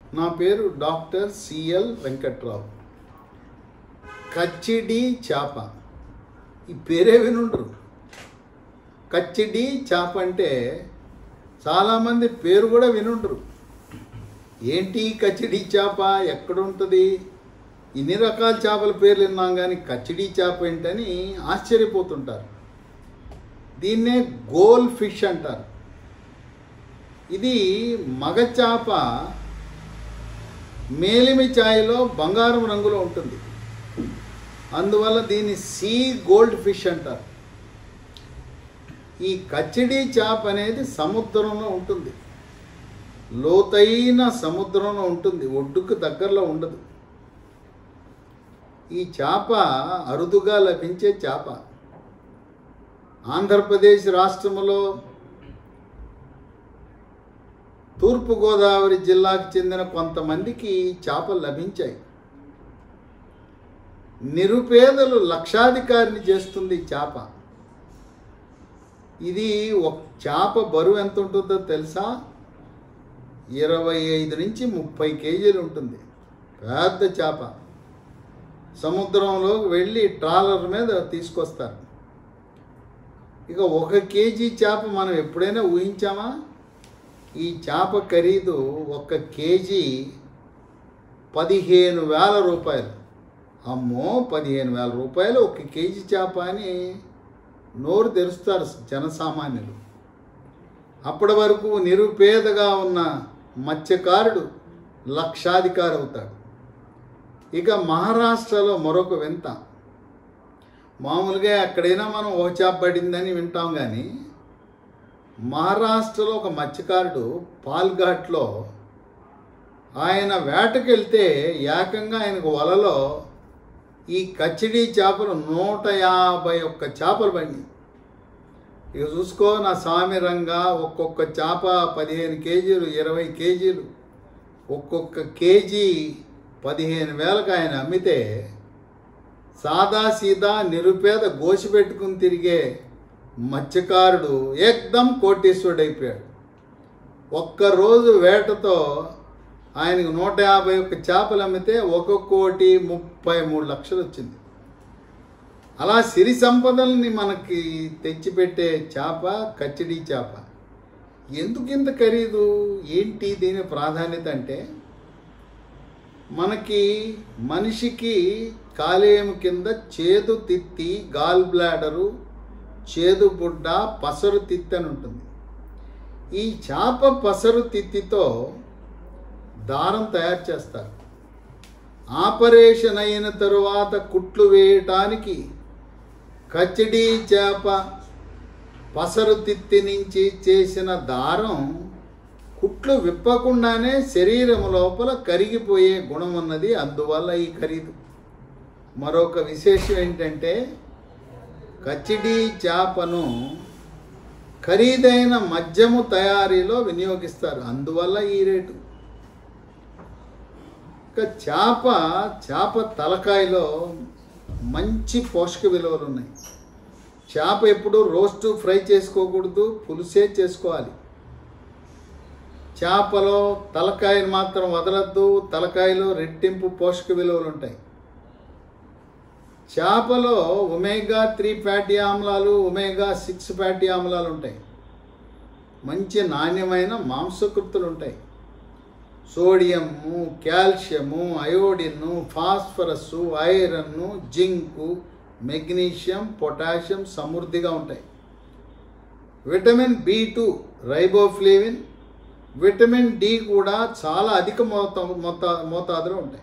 నా పేరు doctor CL Venkatrao కచ్చిడి చేప ఈ పేరే వినుండ్రు కచ్చిడి చేప అంటే చాలామంది పేరు కూడా వినుండ్రు ఏంటి కచ్చిడి చేప ఎక్కడుంటుంది ఇన్ని రకాల చేపల పేర్లు విన్నాం కానీ కచ్చిడి చేప ఏంటని ఆశ్చర్యపోతుంటారు దీన్నే గోల్ ఫిష్ అంటారు ఇది మగ చేప మేలిమి ఛాయలో బంగారం రంగులో ఉంటుంది అందువల్ల దీన్ని సీ గోల్డ్ ఫిష్ అంటారు ఈ కచ్చిడి చేప అనేది సముద్రంలో ఉంటుంది లోతైన సముద్రంలో ఉంటుంది ఒడ్డుకు దగ్గరలో ఉండదు ఈ చేప అరుదుగా లభించే చేప ఆంధ్రప్రదేశ్ రాష్ట్రంలో తూర్పుగోదావరి జిల్లాకు చెందిన కొంతమందికి చేపలు లభించాయి నిరుపేదలు లక్షాధికారిని చేస్తుంది ఈ చేప ఇది ఒక చేప బరువు ఎంత ఉంటుందో తెలుసా ఇరవై ఐదు నుంచి ముప్పై కేజీలు ఉంటుంది పెద్ద చేప సముద్రంలోకి వెళ్ళి ట్రాలర్ మీద తీసుకొస్తారు ఇక ఒక కేజీ చేప మనం ఎప్పుడైనా ఊహించామా ఈ చేప ఖరీదు ఒక కేజీ పదిహేను వేల రూపాయలు అమ్మో పదిహేను వేల రూపాయలు ఒక కేజీ చేప అని నోరు తెరుస్తారు జనసామాన్యులు అప్పటి వరకు నిరుపేదగా ఉన్న మత్స్యకారుడు లక్షాధికారి అవుతాడు ఇక మహారాష్ట్రలో మరొక వింత మామూలుగా ఎక్కడైనా మనం ఓ చేప పడిందని వింటాం కానీ మహారాష్ట్రలో ఒక మత్స్యకారుడు పాల్ఘాట్లో ఆయన వేటకెళ్తే ఏకంగా ఆయనకు వలలో ఈ కచ్చిడి చేపలు నూట యాభై ఒక్క చేపలు పడి ఇక చూసుకో నా స్వామి రంగా ఒక్కొక్క చేప పదిహేను కేజీలు ఇరవై కేజీలు ఒక్కొక్క కేజీ పదిహేను వేలకు ఆయన అమ్మితే సాదా సీదా నిరుపేద గోసి పెట్టుకుని తిరిగే మత్స్యకారుడు ఏకదం కోటీశ్వరుడు అయిపోయాడు ఒక్కరోజు వేటతో ఆయనకు నూట యాభై ఒక్క చేపలు అమ్మితే ఒక కోటి ముప్పై మూడు లక్షలు వచ్చింది అలా సిరి సంపదల్ని మనకి తెచ్చిపెట్టే చేప కచ్చిడి చేప ఎందుకు ఇంత ఖరీదు ఏంటి దీని ప్రాధాన్యత అంటే మనకి మనిషికి కాలేయం కింద చేదు తిత్తి గాల్ బ్లాడరు చేదు బుడ్డ పసరు తిత్తి అని ఉంటుంది ఈ చేప పసరు తిత్తితో దారం తయారు చేస్తారు ఆపరేషన్ అయిన తరువాత కుట్లు వేయటానికి కచ్చిడి చేప పసరు తిత్తి నుంచి చేసిన దారం కుట్లు విప్పకుండానే శరీరం లోపల కరిగిపోయే గుణం ఉన్నది అందువల్ల ఈ ఖరీదు మరొక విశేషం ఏంటంటే కచ్చిడి చేపను ఖరీదైన మద్యము తయారీలో వినియోగిస్తారు అందువల్ల ఈ రేటు ఇక చేప చేప తలకాయలో మంచి పోషక విలువలు ఉన్నాయి చేప ఎప్పుడు రోస్టు ఫ్రై చేసుకోకూడదు పులుసే చేసుకోవాలి చేపలో తలకాయను మాత్రం వదలద్దు తలకాయలో రెట్టింపు పోషక విలువలు ఉంటాయి చేపలో ఒమేగా త్రీ ఫ్యాటీ ఆమ్లాలు ఒమేగా సిక్స్ ఫ్యాటీ ఆమ్లాలు ఉంటాయి మంచి నాణ్యమైన మాంసకృతులు ఉంటాయి sodium calcium iodine phosphorus iron zinc magnesium potassium సమృద్ధిగా ఉంటాయి vitamin B two riboflavin vitamin D కూడా చాలా అధిక మోతా మోతా మోతాదులో ఉంటాయి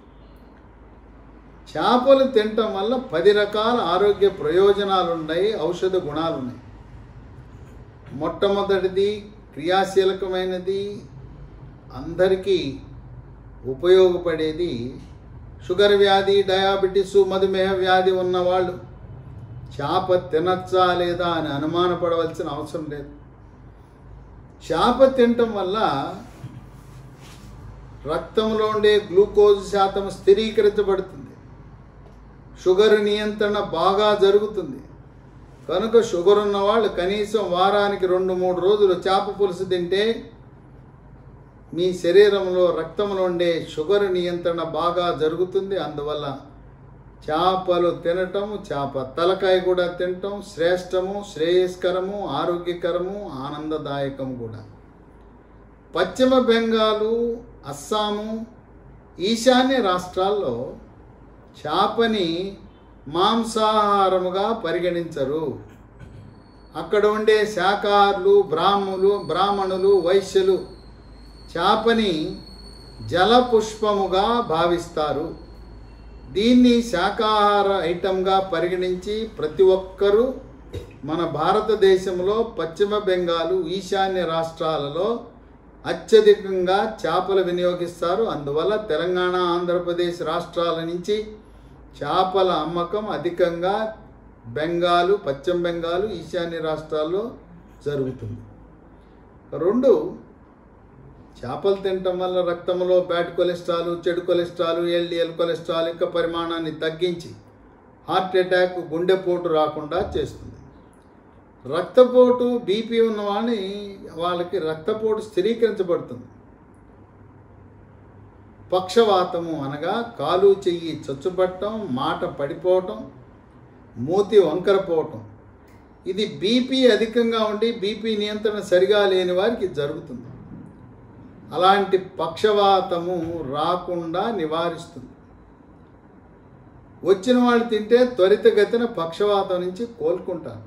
చేపలు తినటం వల్ల పది రకాల ఆరోగ్య ప్రయోజనాలు ఉన్నాయి ఔషధ గుణాలు ఉన్నాయి మొట్టమొదటిది క్రియాశీలకమైనది అందరికీ ఉపయోగపడేది షుగర్ వ్యాధి డయాబెటీసు మధుమేహ వ్యాధి ఉన్నవాళ్ళు చేప తినచ్చా లేదా అని అనుమానపడవలసిన అవసరం లేదు చేప తినటం వల్ల రక్తంలో ఉండే గ్లూకోజ్ శాతం స్థిరీకరించబడుతుంది షుగర్ నియంత్రణ బాగా జరుగుతుంది కనుక షుగర్ ఉన్న వాళ్ళు కనీసం వారానికి రెండు మూడు రోజులు చేప పులుసు తింటే మీ శరీరంలో రక్తంలో ఉండే షుగర్ నియంత్రణ బాగా జరుగుతుంది అందువల్ల చేపలు తినటం చేప తలకాయ కూడా తినటం శ్రేష్టము శ్రేయస్కరము ఆరోగ్యకరము ఆనందదాయకము కూడా పశ్చిమ బెంగాలు అస్సాము ఈశాన్య రాష్ట్రాల్లో చేపని మాంసాహారముగా పరిగణించరు అక్కడ ఉండే శాకాహారులు బ్రాహ్మణులు బ్రాహ్మణులు వైశ్యులు చేపని జలపుష్పముగా భావిస్తారు దీన్ని శాకాహార ఐటంగా పరిగణించి ప్రతి ఒక్కరూ మన భారతదేశంలో పశ్చిమ బెంగాలు ఈశాన్య రాష్ట్రాలలో అత్యధికంగా చేపలు వినియోగిస్తారు అందువల్ల తెలంగాణ ఆంధ్రప్రదేశ్ రాష్ట్రాల నుంచి చేపల అమ్మకం అధికంగా బెంగాలు పశ్చిమ బెంగాలు ఈశాన్య రాష్ట్రాల్లో జరుగుతుంది రెండు చేపలు తినటం వల్ల రక్తంలో బ్యాడ్ కొలెస్ట్రాల్ చెడు కొలెస్ట్రాల్ ఎల్డిఎల్ కొలెస్ట్రాల్ యొక్క పరిమాణాన్ని తగ్గించి హార్ట్ అటాక్ గుండెపోటు రాకుండా చేస్తుంది రక్తపోటు బీపీ ఉన్న వాళ్ళని వాళ్ళకి రక్తపోటు స్థిరీకరించబడుతుంది పక్షవాతము అనగా కాలు చెయ్యి చచ్చుపట్టడం మాట పడిపోవటం మూతి వంకరపోవటం ఇది బీపీ అధికంగా ఉండి బీపీ నియంత్రణ సరిగా లేని వారికి జరుగుతుంది అలాంటి పక్షవాతము రాకుండా నివారిస్తుంది వచ్చిన వాళ్ళు తింటే త్వరితగతిన పక్షవాతం నుంచి కోలుకుంటారు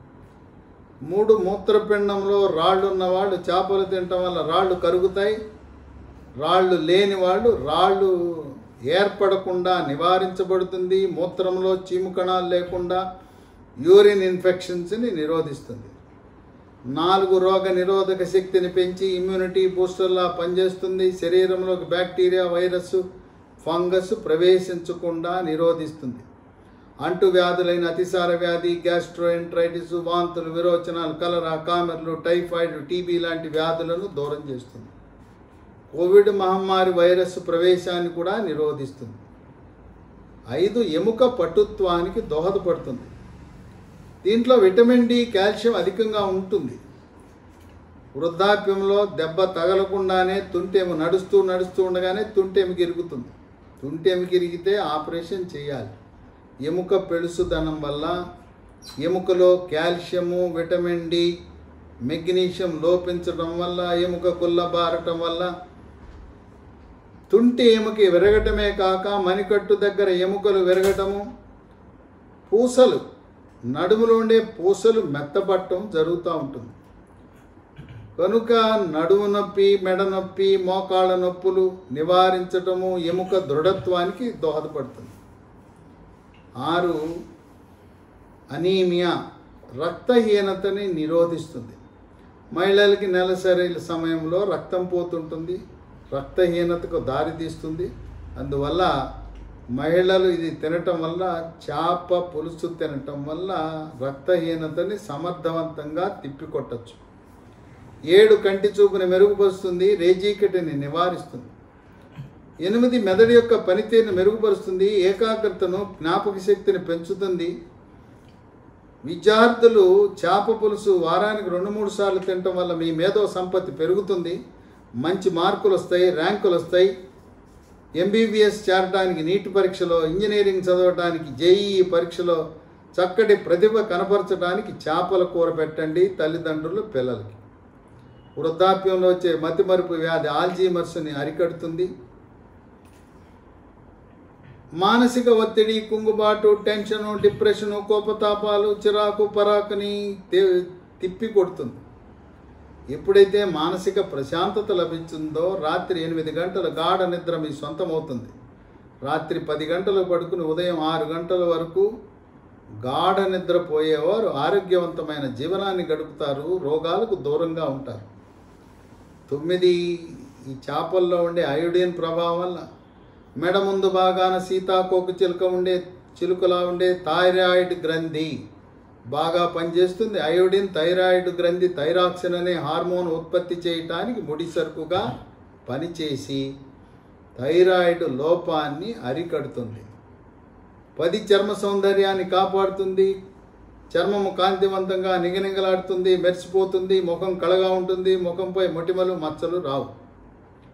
మూడు మూత్రపిండంలో రాళ్ళు ఉన్న వాళ్ళు చేపలు తినటం వల్ల రాళ్ళు కరుగుతాయి రాళ్ళు లేని వాళ్ళు రాళ్ళు ఏర్పడకుండా నివారించబడుతుంది మూత్రంలో చీము కణాలు లేకుండా యూరిన్ ఇన్ఫెక్షన్స్ని నిరోధిస్తుంది నాలుగు రోగ నిరోధక శక్తిని పెంచి ఇమ్యూనిటీ బూస్టర్లా పనిచేస్తుంది శరీరంలోకి బ్యాక్టీరియా వైరస్ ఫంగస్ ప్రవేశించకుండా నిరోధిస్తుంది అంటు వ్యాధులైన అతిసార వ్యాధి గ్యాస్ట్రోఎంట్రైటిస్ వాంతులు విరోచనాలు కలరా కామెర్లు టైఫాయిడ్ టీబీ లాంటి వ్యాధులను దూరం చేస్తుంది కోవిడ్ మహమ్మారి వైరస్ ప్రవేశాన్ని కూడా నిరోధిస్తుంది ఐదు ఎముక పటుత్వానికి దోహదపడుతుంది దీంట్లో విటమిన్ డి కాల్షియం అధికంగా ఉంటుంది వృద్ధాప్యంలో దెబ్బ తగలకుండానే తుంటెము నడుస్తూ నడుస్తూ ఉండగానే తుంటెముకి ఇరుగుతుంది తుంటెముకి ఇరిగితే ఆపరేషన్ చేయాలి ఎముక పెళుసుదనం వల్ల ఎముకలో కాల్షియము విటమిన్ డి మెగ్నీషియం లోపించడం వల్ల ఎముక కుల్లబారటం వల్ల తుంటి ఎముక విరగటమే కాక మణికట్టు దగ్గర ఎముకలు విరగటము పూసలు నడుములో ఉండే పూసలు మెత్తబట్టడం జరుగుతూ ఉంటుంది కనుక నడుము నొప్పి మెడ నొప్పి మోకాళ్ళ నొప్పులు నివారించటము ఎముక దృఢత్వానికి దోహదపడుతుంది ఆరు అనీమియా రక్తహీనతని నిరోధిస్తుంది మహిళలకి నెలసరి సమయంలో రక్తం పోతుంటుంది రక్తహీనతకు దారితీస్తుంది అందువల్ల మహిళలు ఇది తినటం వల్ల చేప పులుసు తినటం వల్ల రక్తహీనతని సమర్థవంతంగా తిప్పికొట్టచ్చు ఏడు కంటి చూపుని మెరుగుపరుస్తుంది రేజీకటిని నివారిస్తుంది ఎనిమిది మెదడు యొక్క పనితీరుని మెరుగుపరుస్తుంది ఏకాగ్రతను జ్ఞాపక శక్తిని పెంచుతుంది విద్యార్థులు చేప పులుసు వారానికి రెండు మూడు సార్లు తినటం వల్ల మీ మేధో సంపత్తి పెరుగుతుంది మంచి మార్కులు వస్తాయి ర్యాంకులు వస్తాయి ఎంబీబీఎస్ చేరడానికి నీట్ పరీక్షలో ఇంజనీరింగ్ చదవడానికి జేఈఈ పరీక్షలో చక్కటి ప్రతిభ కనపరచడానికి చేపల కూర పెట్టండి తల్లిదండ్రులు పిల్లలకి వృద్ధాప్యంలో వచ్చే మతిమరుపు వ్యాధి ఆల్జీమర్స్ని అరికడుతుంది మానసిక ఒత్తిడి కుంగుబాటు టెన్షను డిప్రెషను కోపతాపాలు చిరాకు పరాకుని తే- తిప్పి కొడుతుంది ఎప్పుడైతే మానసిక ప్రశాంతత లభించిందో రాత్రి ఎనిమిది గంటల గాఢ నిద్ర మీ సొంతమవుతుంది రాత్రి పది గంటలు పడుకుని ఉదయం ఆరు గంటల వరకు గాఢ నిద్ర పోయేవారు ఆరోగ్యవంతమైన జీవనాన్ని గడుపుతారు రోగాలకు దూరంగా ఉంటారు తొమ్మిది ఈ చేపల్లో ఉండే అయోడిన్ ప్రభావం వల్ల మెడ ముందు భాగాన సీతాకోక చిలుక ఉండే చిలుకలా ఉండే థైరాయిడ్ గ్రంథి బాగా పనిచేస్తుంది అయోడిన్ థైరాయిడ్ గ్రంథి థైరాక్సిన్ అనే హార్మోన్ ఉత్పత్తి చేయటానికి ముడిసరుకుగా పనిచేసి థైరాయిడ్ లోపాన్ని అరికడుతుంది పది చర్మ సౌందర్యాన్ని కాపాడుతుంది చర్మము కాంతివంతంగా నిగనిగలాడుతుంది మెరిసిపోతుంది ముఖం కళగా ఉంటుంది ముఖంపై మొటిమలు మచ్చలు రావు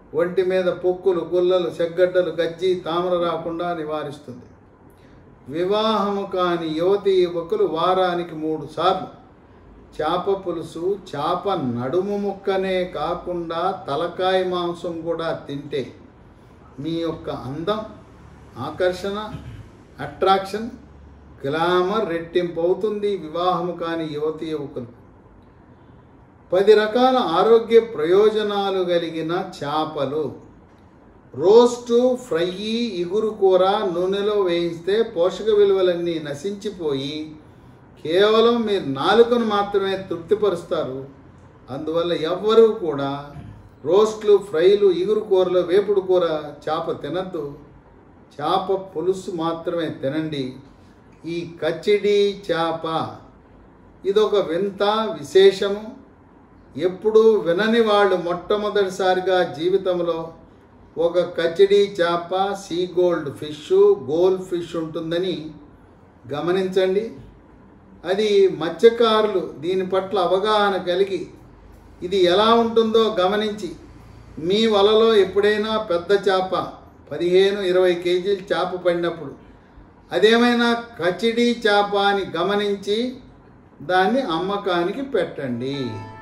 ఒంటి మీద పొక్కులు గుల్లలు చెగ్గడ్డలు గజ్జి తామర రాకుండా నివారిస్తుంది వివాహము కాని యువతి యువకులు వారానికి మూడు సార్లు చేప పులుసు చేప నడుము ముక్కనే కాకుండా తలకాయ మాంసం కూడా తింటే మీ యొక్క అందం ఆకర్షణ అట్రాక్షన్ గ్లామర్ రెట్టింపు అవుతుంది వివాహము కాని యువతి యువకులు పది రకాల ఆరోగ్య ప్రయోజనాలు కలిగిన చేపలు రోస్టు ఫ్రై ఇగురు కూర నూనెలో వేయిస్తే పోషక విలువలన్నీ నశించిపోయి కేవలం మీరు నాలుకను మాత్రమే తృప్తిపరుస్తారు అందువల్ల ఎవ్వరూ కూడా రోస్ట్లు ఫ్రైలు ఇగురు కూరలు వేపుడు కూర చేప తినద్దు చేప పులుసు మాత్రమే తినండి ఈ కచ్చిడి చేప ఇదొక వింత విశేషము ఎప్పుడూ వినని వాళ్ళు మొట్టమొదటిసారిగా జీవితంలో ఒక కచిడి చేప sea goldfish goldfish ఉంటుందని గమనించండి అది మత్స్యకారులు దీని పట్ల అవగాహన కలిగి ఇది ఎలా ఉంటుందో గమనించి మీ వలలో ఎప్పుడైనా పెద్ద చేప పదిహేను ఇరవై కేజీలు చేప పడినప్పుడు అదేమైనా కచిడి చేప అని గమనించి దాన్ని అమ్మకానికి పెట్టండి